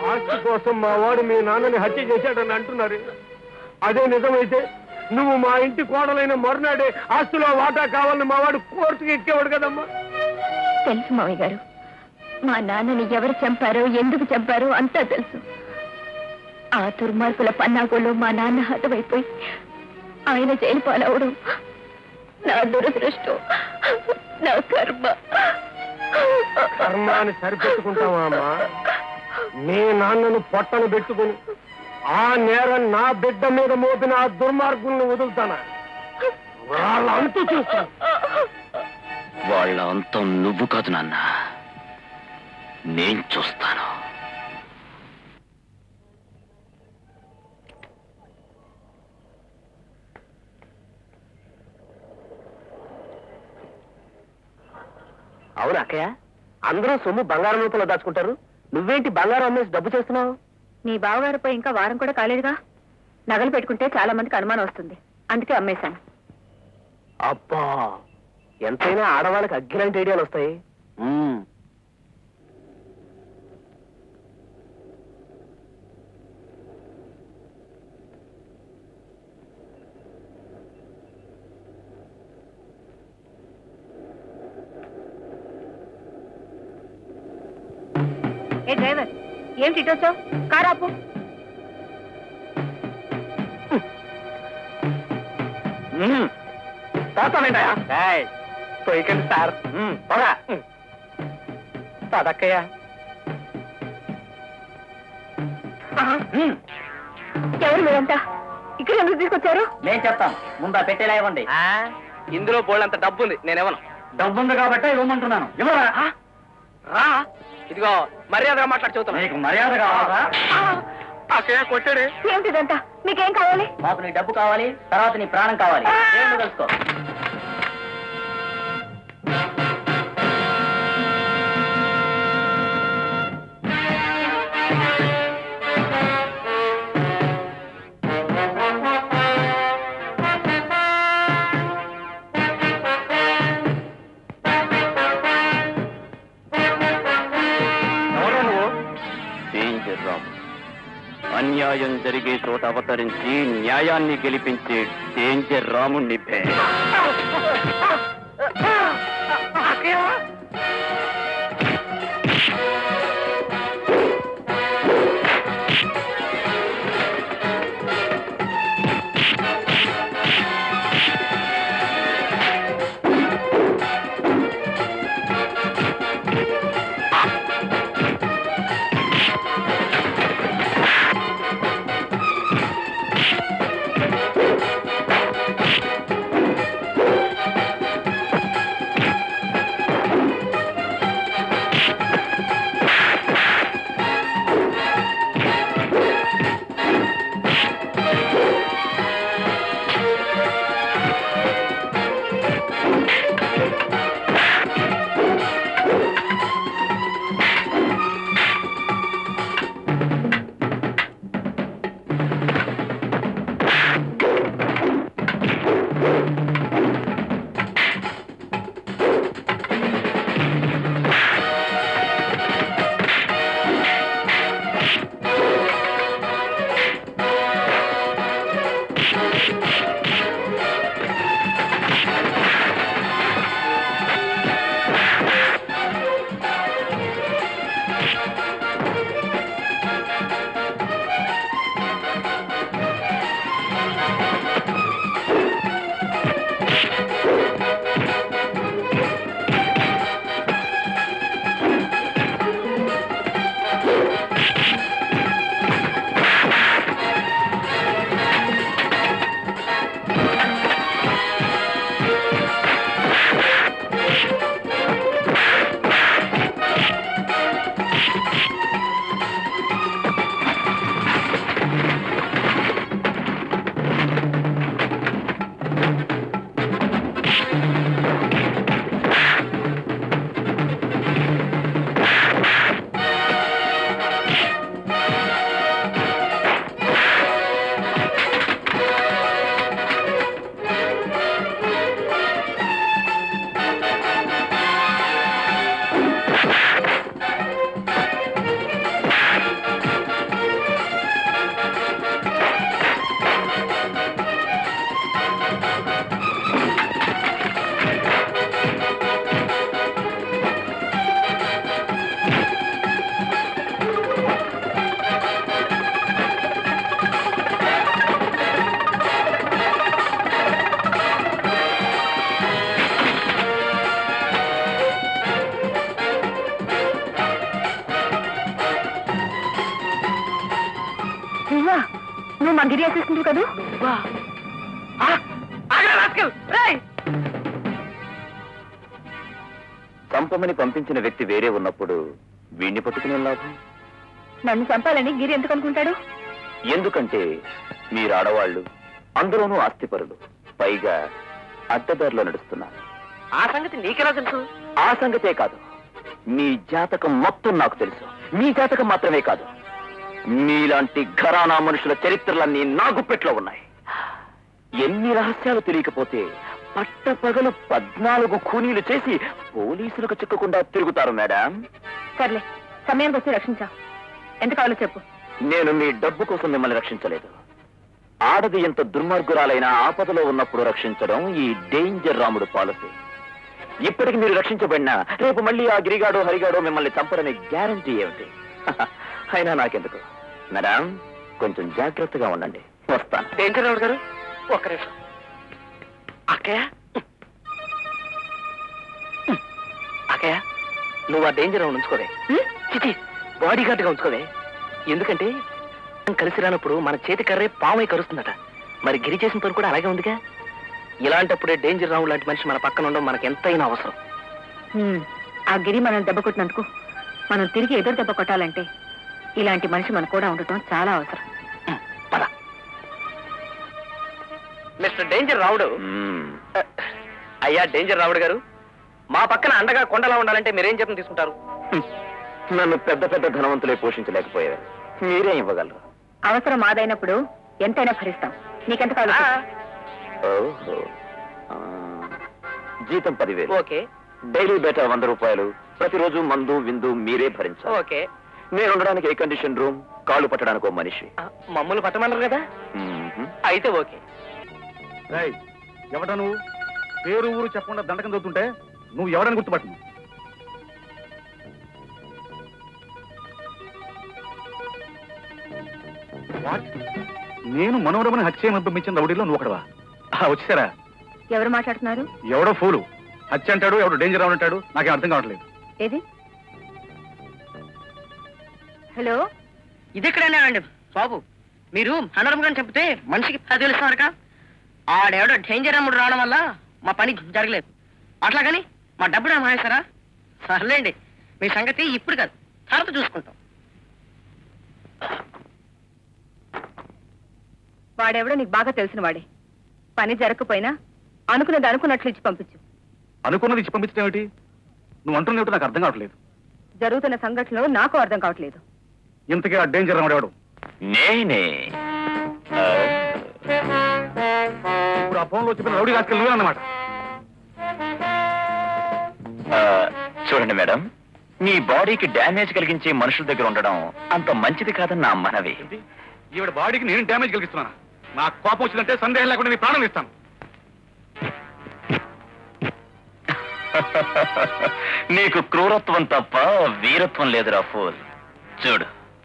ఆస్తి కోసం మా వాడు మీ నాన్నని హత్య చేశాడని అంటున్నారు అదే నిజమైతే నువ్వు మా ఇంటి కోడలైన మరునాడే ఆస్తిలో వాటా కావాలని మా వాడు కోర్టుకి ఎక్కేవాడు కదమ్మా తెలుసు మావయ్య గారు మా నాన్నని ఎవరు చంపారో ఎందుకు చంపారో అంతా తెలుసు ఆ దుర్మార్గుల పన్నాగోలో మా నాన్న హతమైపోయి ఆయన జైలు పాలవడం నా దురదృష్టం నా కర్మ కర్మాన్ని సరిపెట్టుకుంటావా అమ్మా మీ నాన్నను పొట్టను పెట్టుకుని ఆ నేరం నా బిడ్డ మీద మోపిన ఆ దుర్మార్గుల్ని వదులుతానా వాళ్ళ అంతు చూస్తాను వాళ్ళ అంతం నువ్వు కాదు నాన్న నేను చూస్తాను అవును అక్కయ్య అందరూ సొమ్ము బంగారం రూపంలో దాచుకుంటారు నువ్వేంటి బంగారం అమ్మేసి డబ్బు చేస్తున్నావు నీ బావగారిపై ఇంకా వారం కూడా కాలేదుగా నగలు పెట్టుకుంటే చాలా మందికి అనుమానం వస్తుంది అందుకే అమ్మేశాను అబ్బా ఎంతైనా ఆడవాళ్ళకి అగ్గిలాంటి ఐడియాలు వస్తాయి మ్మ్. ఏ డ్రైవర్ ఏమిటి ఇటు వచ్చావు కారాపు మ్మ్. తాతానేంటయ్యా? ఏయ్, తొయ్యకండి సార్ మ్మ్, పోరా. పదక్కయ్య మ్మ్. ఎవరు మీరంతా ఇక్కడ ఎందుకు తీసుకొచ్చారు నేను చెప్తాం ముందా పెట్టేలా ఇవ్వండి ఇందులో బోళ్ళంత డబ్బు ఉంది నేనేమను డబ్బు ఉంది కాబట్టి ఇవ్వమంటున్నాను ఇవ్వరా రా ఇదిగో మర్యాదగా మాట్లాడి చెబుతున్నా నీకు మర్యాద కావాలా అక్కయ్య కొట్టాడే ఏమిటిదంతా మీకేం కావాలి మాకు నీ డబ్బు కావాలి తర్వాత నీ ప్రాణం కావాలి దేవుడు తెలుసుకో ఎవరు నువ్వు డేంజర్ రాము అన్యాయం జరిగే చోట అవతరించి న్యాయాన్ని గెలిపించే డేంజర్ రాముణ్ణి బే సొమ్ము మా గిరి వేసేసింది కదూ చంపమని పంపించిన వ్యక్తి వేరే ఉన్నప్పుడు వీణ్ణి పట్టుకునే లాభం నన్ను చంపాలని గిరి ఎందుకు అనుకుంటాడు ఎందుకంటే మీరు ఆడవాళ్ళు అందరూనూ ఆస్తిపరులు పైగా అడ్డదారిలో నడుస్తున్నారు ఆ సంగతి నీకెలా తెలుసు ఆ సంగతే కాదు మీ జాతకం మొత్తం నాకు తెలుసు మీ జాతకం మాత్రమే కాదు మీలాంటి ఘరానా మనుషుల చరిత్రలన్నీ నా గుప్పెట్లో ఉన్నాయి ఎన్ని రహస్యాలు తెలియకపోతే పట్టపగలు పద్నాలుగు ఖూనీలు చేసి పోలీసులకు చిక్కకుండా తిరుగుతారు మేడం సర్లే సమయానికి వచ్చి రక్షించా ఎంత కావాలో చెప్పు నేను మీ డబ్బు కోసం మిమ్మల్ని రక్షించలేదు ఆడది ఎంత దుర్మార్గురాలైన ఆపదలో ఉన్నప్పుడు రక్షించడం ఈ డేంజర్ రాముడు పాలసీ ఇప్పటికి మీరు రక్షించబడినా రేపు మళ్ళీ ఆ గిరిగాడో హరిగాడో మిమ్మల్ని చంపరని గ్యారంటీ ఏమిటి అయినా నాకెందుకు మేడం కొంచెం జాగ్రత్తగా ఉండండి వస్తాను డేంజర్ రావుడు గారు ఒక్క నిమిషం అక్కయ్య అక్కయ్య నువ్వు ఆ డేంజర్ రావుడు ఉంచుకోవే చిచి బాడీ గార్డ్ గా ఉంచుకోవే ఎందుకంటే మనం కలిసి రానప్పుడు మన చేతి కర్రే పామై కరుస్తుందట మరి గిరి చేసిన పని కూడా అలాగే ఉందిగా ఇలాంటప్పుడే డేంజర్ రావుడు లాంటి మనిషి మన పక్కన ఉండడం మనకు ఎంతైనా అవసరం హ్మ్. ఆ గిరి మనం దెబ్బ కొట్టినందుకు మనం తిరిగి ఎదురు దెబ్బ కొట్టాలంటే ఇలాంటి మనిషి మనకు కూడా ఉండటం చాలా అవసరం ఉమ్, పద మిస్టర్ డేంజర్ రావుడు మ్మ్. అయ్యా డేంజర్ రావుడు గారు మా పక్కన అండగా కొండలా ఉండాలంటే మీరేం చెప్పని తీసుకుంటారు హ్మ్. నన్ను పెద్ద పెద్ద ధనవంతులే పోషించలేకపోయారు మీరే ఇవ్వగలరు అవసరం ఆదైనప్పుడు ఎంతైనా భరిస్తాం నీకెంత కావాలి ఆ, ఓహో ఆ, జీతం పదివేలు ఓకే డైలీ బేటా వంద రూపాయలు ప్రతిరోజు మందు విందు మీరే భరించాలి ఓకే నేను ఉండడానికి ఏ కండిషన్ రూమ్ కాళ్ళు పట్టడానికి ఓ మనిషి ఆ, మమ్మల్ని పట్టమన్నారు కదా మ్మ్. అయితే ఓకే ఎవట నువ్వు పేరు ఊరు చెప్పకుండా దండకం చదువుతుంటే నువ్వు ఎవడని గుర్తుపట్టు నేను మనోరమని హత్య పంపించిన రౌడీలో నువ్వు ఒకడవా ఆ, వచ్చేసారా ఎవరు మాట్లాడుతున్నారు ఎవడో ఫూలు హత్య అంటాడు ఎవడో డేంజర్ అంటాడు నాకేం అర్థం కావట్లేదు ఏది హలో ఇదెక్కడైనా అండి బాబు మీరు హనరం గారిని చెప్తే మనిషికి పదివేలు ఇస్తున్నారుగా ఆడెవడో డేంజర్ అమ్ముడు రావడం వల్ల మా పని జరగలేదు అట్లాగని మా డబ్బులు మానేస్తారా సర్లేండి మీ సంగతి ఇప్పుడు కాదు తర్వాత చూసుకుంటాం వాడెవడో నీకు బాగా తెలిసిన వాడే పని జరగకపోయినా అనుకున్నది అనుకున్నట్లు ఇచ్చి పంపించు అనుకున్నది ఇచ్చి పంపించడం ఏమిటి నువ్వు అంటున్న ఏమిటో నాకు అర్థం కావట్లేదు జరుగుతున్న సంఘటనలు నాకు అర్థం కావట్లేదు ఇంతకీ ఆ డేంజర్ ఎవడు నేనే ఆ, ఇప్పుడు ఆ ఫోన్లో చెప్పిన రౌడీ రాసుకెళ్ళి నువ్వే అన్నమాట ఆ, చూడండి మేడం మీ బాడీకి డ్యామేజ్ కలిగించే మనుషుల దగ్గర ఉండడం అంత మంచిది కాదని నా మనవి ఏంటి? ఈవిడ బాడీకి నేను డ్యామేజ్ కలిగిస్తున్నాను నా కోపం వచ్చిందంటే సందేహం లేకుండా నీ ప్రాణం ఇస్తాను నీకు క్రూరత్వం తప్ప వీరత్వం లేదురా ఫూల్ చూడు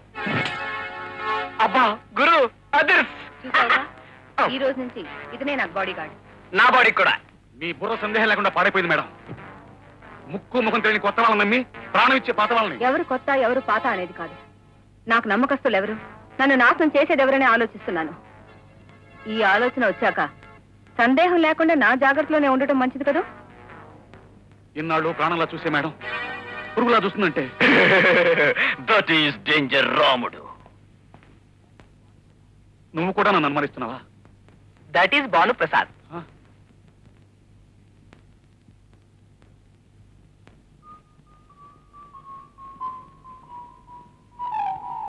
అబ్బా గురు అదర్స్ ఈ రోజు నుంచి ఇతనే నాకు బాడీ గార్డ్ నా బాడీకి కూడా మీ బుర్ర సందేహం లేకుండా పాడైపోయింది మేడం ముక్కు ముఖం తెలియని కొత్త వాళ్ళని నమ్మి ప్రాణం ఇచ్చే పాత వాళ్ళని ఎవరు కొత్త ఎవరు పాత అనేది కాదు నాకు నమ్మకస్తులు ఎవరు నన్ను నాశనం చేసేది ఎవరని ఆలోచిస్తున్నాను ఈ ఆలోచన వచ్చాక సందేహం లేకుండా నా జాగ్రత్తలోనే ఉండటం మంచిది కదా ఇన్నాళ్ళు ప్రాణంలా చూసే మేడం పురుగులా చూస్తుందంటే దట్ ఈస్ డేంజర్ రాముడు నువ్వు కూడా నన్ను అనుమానిస్తున్నావా దట్ ఈస్ భాను ప్రసాద్